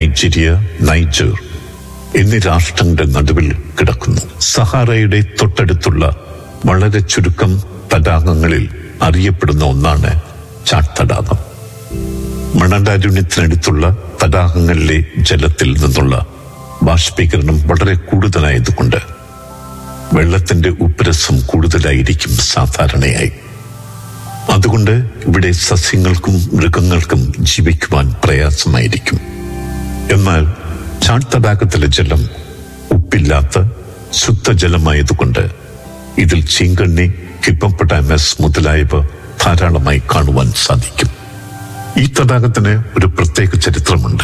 Nigeria Niger എന്നീ രാഷ്ട്രങ്ങളുടെ നടുവിൽ കിടക്കുന്നു സഹാറയുടെ തൊട്ടടുത്തുള്ള വളരെ ചുരുക്കം തടാകങ്ങളിൽ അറിയപ്പെടുന്ന ഒന്നാണ് ചാഡ് തടാകം മണലാരുണ്യത്തിനടുത്തുള്ള തടാകങ്ങളിലെ ജലത്തിൽ നിന്നുള്ള ബാഷ്പീകരണം വളരെ കൂടുതലായതുകൊണ്ട് വെള്ളത്തിന്റെ ഉപ്പരസം കൂടുതലായിരിക്കും സാധാരണയായി അതുകൊണ്ട് ഇവിടെ സസ്യങ്ങൾക്കും മൃഗങ്ങൾക്കും ജീവിക്കുവാൻ പ്രയാസമായിരിക്കും എന്നാൽ ചാഡ് തടാകത്തിലെ ജലം ഉപ്പില്ലാത്ത ശുദ്ധജലമായതുകൊണ്ട് ഇതിൽ ചീങ്കണ്ണി ഹിപ്പപ്പൊട്ടാമസ് മുതലായവ ധാരാളമായി കാണുവാൻ സാധിക്കും ഈ തടാകത്തിന് ഒരു പ്രത്യേക ചരിത്രമുണ്ട്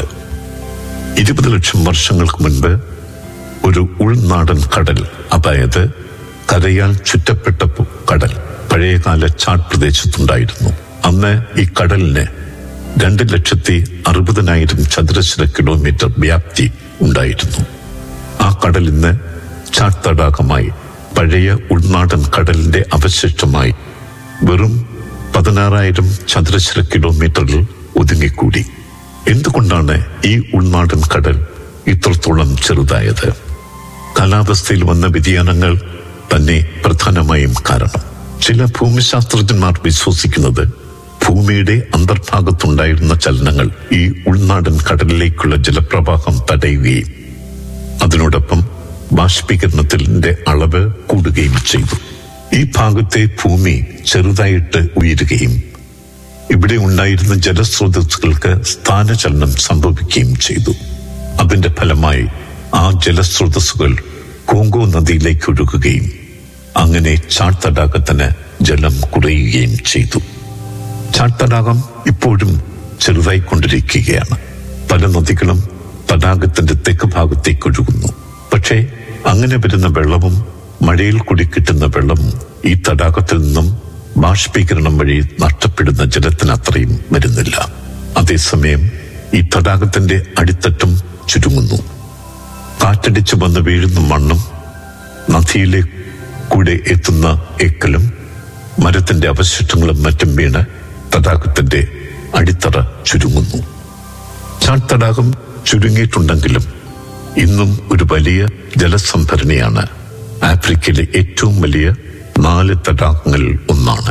ഇരുപത് ലക്ഷം വർഷങ്ങൾക്ക് മുൻപ് ഒരു ഉൾനാടൻ കടൽ അതായത് കരയാൽ ചുറ്റപ്പെട്ട പു- കടൽ പഴയകാല ചാഡ് പ്രദേശത്തുണ്ടായിരുന്നു അന്ന് ഈ കടലിന് രണ്ട് ലക്ഷത്തി അറുപതിനായിരം ചതുരശ്ര കിലോമീറ്റർ വ്യാപ്തി ഉണ്ടായിരുന്നു ആ കടൽ ഇന്ന് ചാഡ് തടാകമായി പഴയ ഉൾനാടൻ കടലിന്റെ അവശിഷ്ടമായി വെറും പതിനാറായിരം ചതുരശ്ര കിലോമീറ്ററിൽ ഒതുങ്ങിക്കൂടി എന്തുകൊണ്ടാണ് ഈ ഉൾനാടൻ കടൽ ഇത്രത്തോളം ചെറുതായത് കാലാവസ്ഥയിൽ വന്ന വ്യതിയാനങ്ങൾ തന്നെ പ്രധാനമായും കാരണം ചില ഭൂമിശാസ്ത്രജ്ഞന്മാർ വിശ്വസിക്കുന്നത് ഭൂമിയുടെ അന്തർഭാഗത്തുണ്ടായിരുന്ന ചലനങ്ങൾ ഈ ഉൾനാടൻ കടലിലേക്കുള്ള ജലപ്രവാഹം തടയുകയും അതിനോടൊപ്പം ബാഷ്പീകരണത്തിന്റെ അളവ് കൂടുകയും ചെയ്തു ഈ ഭാഗത്തെ ഭൂമി ചെറുതായിട്ട് ഉയരുകയും ഇവിടെ ഉണ്ടായിരുന്ന ജലസ്രോതസ്സുകൾക്ക് സ്ഥാനചലനം സംഭവിക്കുകയും ചെയ്തു അതിന്റെ ഫലമായി ആ ജലസ്രോതസ്സുകൾ കോങ്കോ നദിയിലേക്ക് ഒഴുകുകയും അങ്ങനെ ചാഡ് തടാകത്തിന് ജലം കുറയുകയും ചെയ്തു ചാഡ് തടാകം ഇപ്പോഴും ചെറുതായിക്കൊണ്ടിരിക്കുകയാണ് പല നദികളും തടാകത്തിന്റെ തെക്ക് ഭാഗത്തേക്ക് ഒഴുകുന്നു പക്ഷേ അങ്ങനെ വരുന്ന വെള്ളവും മഴയിൽ കൂടി കിട്ടുന്ന വെള്ളവും ഈ തടാകത്തിൽ നിന്നും ബാഷ്പീകരണം വഴി നഷ്ടപ്പെടുന്ന ജലത്തിന് അത്രയും വരുന്നില്ല അതേസമയം ഈ തടാകത്തിന്റെ അടിത്തട്ടും ചുരുങ്ങുന്നു കാറ്റടിച്ച് വന്ന് വീഴുന്ന മണ്ണും നദിയിലെ കൂടെ എത്തുന്ന എക്കലും മരത്തിന്റെ അവശിഷ്ടങ്ങളും മറ്റും വീണ് തടാകത്തിന്റെ അടിത്തറ ചുരുങ്ങുന്നു ചാഡ് തടാകം ചുരുങ്ങിയിട്ടുണ്ടെങ്കിലും ഇന്നും ഒരു വലിയ ജലസംഭരണിയാണ് ആഫ്രിക്കയിലെ ഏറ്റവും വലിയ നാല് തടാകങ്ങളിൽ ഒന്നാണ്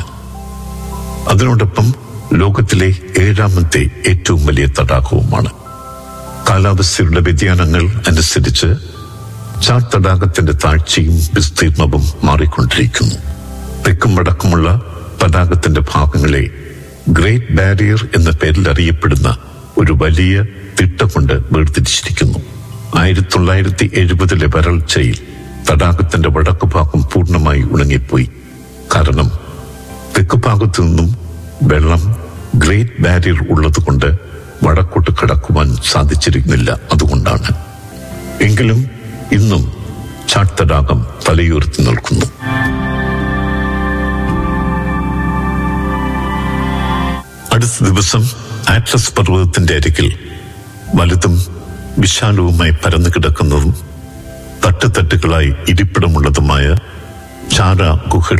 അതിനോടൊപ്പം ലോകത്തിലെ ഏഴാമത്തെ ഏറ്റവും വലിയ തടാകവുമാണ് കാലാവസ്ഥയുടെ വ്യതിയാനങ്ങൾ അനുസരിച്ച് ചാഡ് തടാകത്തിന്റെ താഴ്ചയും വിസ്തീർണവും മാറിക്കൊണ്ടിരിക്കുന്നു തെക്കും വടക്കുമുള്ള തടാകത്തിന്റെ ഭാഗങ്ങളെ ഗ്രേറ്റ് ബാരിയർ എന്ന പേരിൽ അറിയപ്പെടുന്ന ഒരു വലിയ തിട്ട കൊണ്ട് വേർതിരിച്ചിരിക്കുന്നു ആയിരത്തി തൊള്ളായിരത്തി എഴുപതിലെ വരൾച്ചയിൽ തടാകത്തിന്റെ വടക്കു ഭാഗം പൂർണ്ണമായി ഉണങ്ങിപ്പോയി കാരണം തെക്ക് ഭാഗത്തു നിന്നും വെള്ളം ഗ്രേറ്റ് ബാരിയർ ഉള്ളതുകൊണ്ട് വടക്കോട്ട് കടക്കുവാൻ സാധിച്ചിരുന്നില്ല അതുകൊണ്ടാണ് എങ്കിലും ഇന്നും ചാഡ് തടാകം തലയുയർത്തി നിൽക്കുന്നു അടുത്ത ദിവസം ആറ്റ്ലസ് പർവ്വതത്തിന്റെ അരികിൽ വലുതും വിശാലവുമായി പരന്നു കിടക്കുന്നതും തട്ടുതട്ടുകളായി ഇരിപ്പിടമുള്ളതുമായ ചാര ഗുഹ